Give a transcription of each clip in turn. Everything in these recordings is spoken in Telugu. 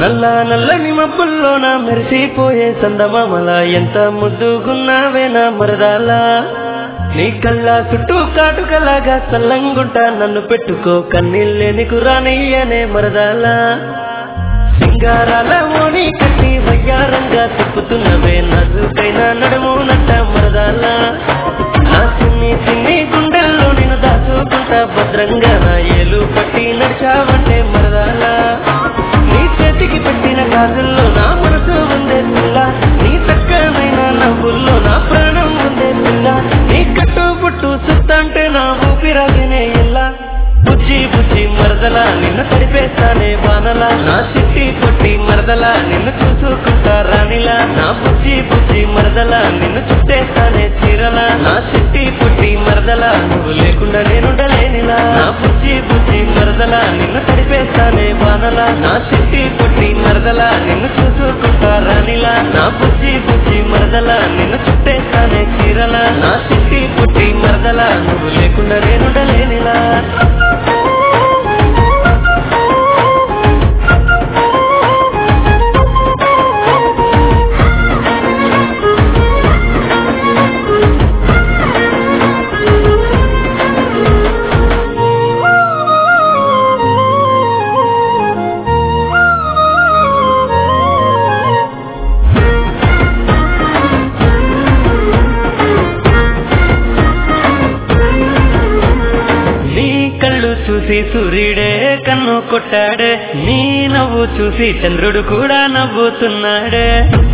నల్ల నల్లని మబ్బుల్లోన మెరిసిపోయే సందమామల ఎంత ముద్దుగున్నావేనా మరదాలా నీ కల్లా చుట్టూ కాటుకలాగా సల్లంగుంటా నన్ను పెట్టుకో కన్నీళ్ళే కురానియనే మరదాలా సింగారాల ఓని కట్టి వయ్యారంగా తిప్పుతున్నవే నదుకైనా నడుము నట్ట మరదాలా నా సిన్ని సిన్ని గుండెల్లో నేను దాచుకుంటా భద్రంగా నా ఏలు పట్టి నడిచావంటే మరదాలా నీ చేతికి పెట్టిన గాజుల్లో నా మనసు ఉందే పిల్ల నీ చక్కనైన నవ్వుల్లో నా ప్రాణం ఉందే పిల్ల నీ కట్టు పుట్టు సుత్తంటే నా ఊపిరాగినే ఇలా బుజ్జి బుజ్జి మరదలా నిన్ను తడిపేస్తానే వానలా నా చిట్టి పొట్టి మరదలా నిన్ను చూసుకుంటా రానిలా నా బుజ్జి బుజ్జి మరదలా నిన్ను చుట్టేస్తానే చీరలా నా చిట్టి పొట్టి మరదలా నువ్వు లేకుండా నేనుండలేనిలా నా బుజ్జి బుజ్జి మరదలా నిన్ను తడిపేస్తానే వానలా నా చిట్టి పొట్టి మరదలా నిన్ను చూసుకుంటా రానిలా నా బుజ్జి బుజ్జి మరదలా నిన్ను చుట్టేస్తానే చీరలా నా చిట్టి పొట్టి మరదలా నువ్వు లేకుండా నేనుండలేనిలా నీ కళ్ళు చూసి సూర్యుడే కన్ను కొట్టాడే నీ నవ్వు చూసి చంద్రుడు కూడా నవ్వుతున్నాడే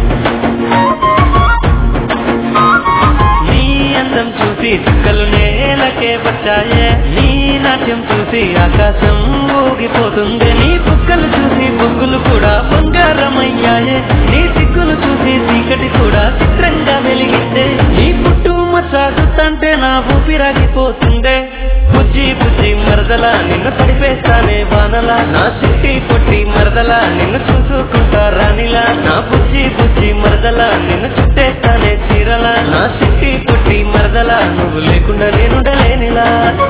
నీ అందం చూసి చుక్కలు నేలకే వచ్చాయే నీ నాట్యం చూసి ఆకాశం ఊగిపోతుంది నీ బుక్కలు చూసి బొగ్గులు కూడా బంగారమయ్యాయే నీ సిగ్గులు చూసి చీకటి కూడా చిత్రంగా వెలిగిందే నీ పుట్టు మచ్చాగుతంటే నా ఊపిరాగిపోతుందే బుజ్జి బుజ్జి మరదలా నిన్ను తడిపేస్తానే వానలా నా చిట్టి పొట్టి మరదలా నిన్ను చూసుకుంటా రానిలా నా బుజ్జి బుజ్జి మరదలా నిన్ను చుట్టేస్తానే చీరలా నా చిట్టి పొట్టి మరదలా నువ్వు లేకుండా నేనుండలేనిలా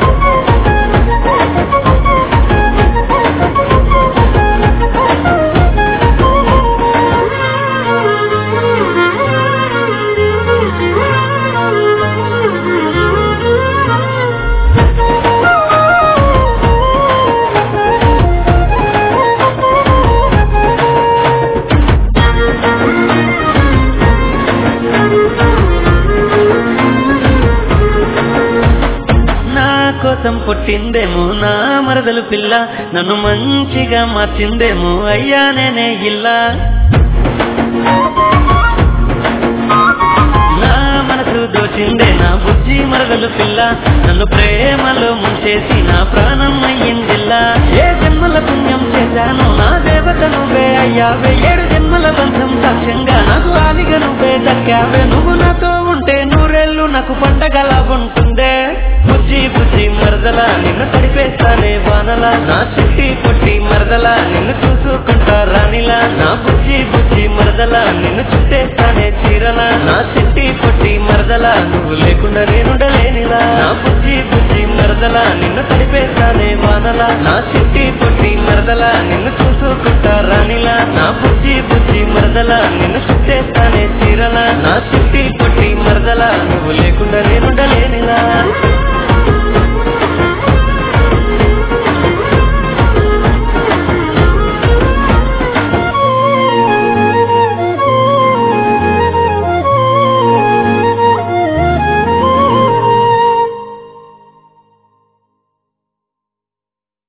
నా కోసం పుట్టిందేమో నా మరదలు పిల్ల నన్ను మంచిగా మార్చిందేమో అయ్యా నేనే ఇల్లా నా మనసు దోచిందే నా బుజ్జి మరదలు పిల్ల నన్ను ప్రేమలో ముంచేసి నా ప్రాణం అయ్యిందిల్లా ఏ జన్మల పుణ్యం చేశాను నా దేవత నువ్వే అయ్యావే ఏడు జన్మల బంధం సాక్ష్యంగా నాకు ఆలిగా నువ్వే దక్కావే నువ్వు నాతో ఉంటే నూరేళ్ళు నాకు పండగలా ఉంటుందే బుజ్జి బుజ్జి మరదలా నిన్ను తడిపేస్తానే వానలా నా చుట్టి పొట్టి మరదలా నిన్ను చూసుకుంటా రానిలా నా బుజ్జి బుజ్జి మరదలా నిన్ను చుట్టేస్తానే చీరలా నా చుట్టి పొట్టి మరదలా నువ్వు లేకుండా నేనుండలేనిలా నా బుజ్జి బుజ్జి మరదలా నిన్ను తడిపేస్తానే వానలా నా చుట్టి పొట్టి మరదలా నిన్ను చూసుకుంటా రానిలా నా బుజ్జి బుజ్జి మరదలా నిన్ను చుట్టేస్తానే చీరలా నా చుట్టి పొట్టి మరదలా నువ్వు లేకుండా